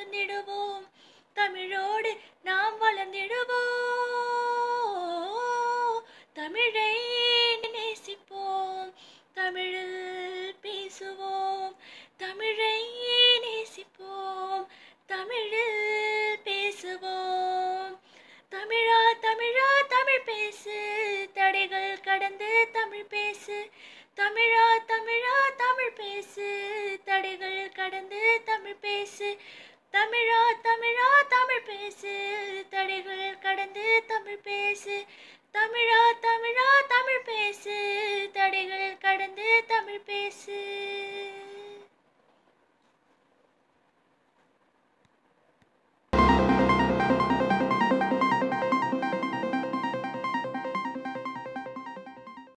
வளர்ந்திடுவோம் தமிழோடு நாம் வளர்ந்திடுவோம் தமிழை நேசிப்போம் தமிழில் பேசுவோம் தமிழை நேசிப்போம் தமிழில் பேசுவோம் தமிழா தமிழா தமிழ் பேசு தடைகள் கடந்து தமிழ் பேசு தமிழா தமிழா தமிழ் பேசு தடைகள் கடந்து தமிழ் பேசு தமிழா தமிழா தமிழ் பேசு தடைகள் கடந்து தமிழ் பேசு தமிழா தமிழா தமிழ் பேசு தடைகள் கடந்து தமிழ் பேசு